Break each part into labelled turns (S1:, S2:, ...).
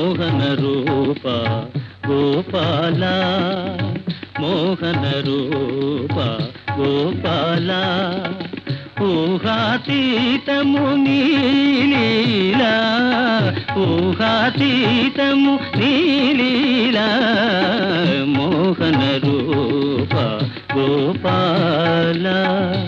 S1: మోహన రూప గోపాల మోహన రూప గోపాల ఊహాతీతము నీలీలా ఊహాతీతము నీలీలా మోహన రూప గోపాల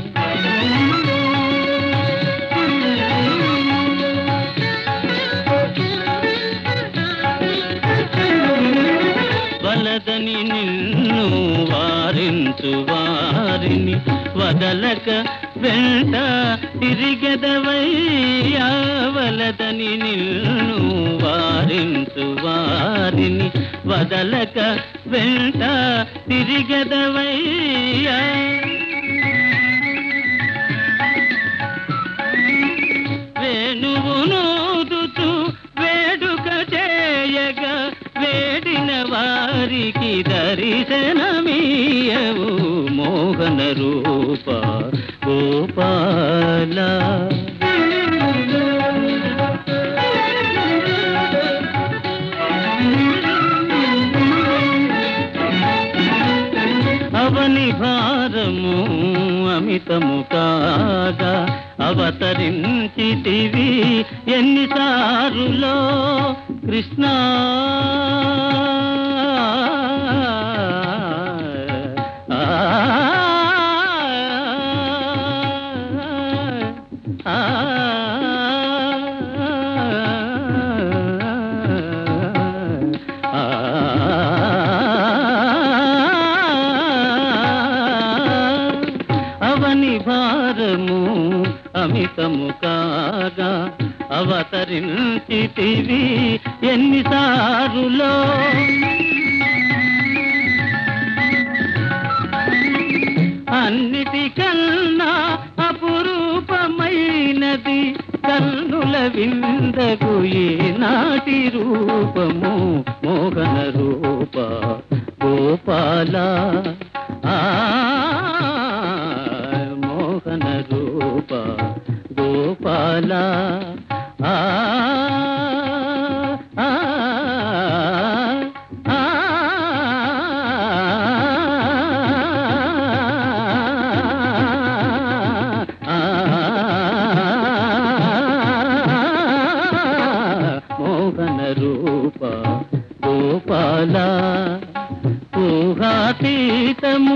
S1: వలదని నిన్ను వారించు వారిని వదలక వెంట తిరిగెదవయ్యా వలదని నిన్ను వారించు వారిని వదలక వెంట తిరిగెదవయ్యా వేణువునూదుతూ వేడుక చేయగా వేడిన వారికి దర్శనమీయవు మోహన రూప గోపాల అవని భారము అమితము కాగా అవతరించితివి ఎన్నిసారులో కృష్ణ ఆ, ఆ, అవని భారము అమితము కాగా అవతరించితివి ఎన్నిసారులో అన్నిటికన్నా అపురూపమైనది కన్నుల విందగు నాటి రూపము మోహన రూప గోపాల ఆ మోహన రూప గోపాల ఆ ఆ, ఆ, మోహన రూప గోపాల ఊహాతీతము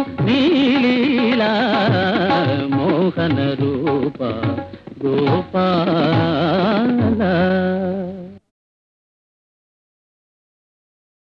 S1: నీలీలా మోహన రూప గోపాల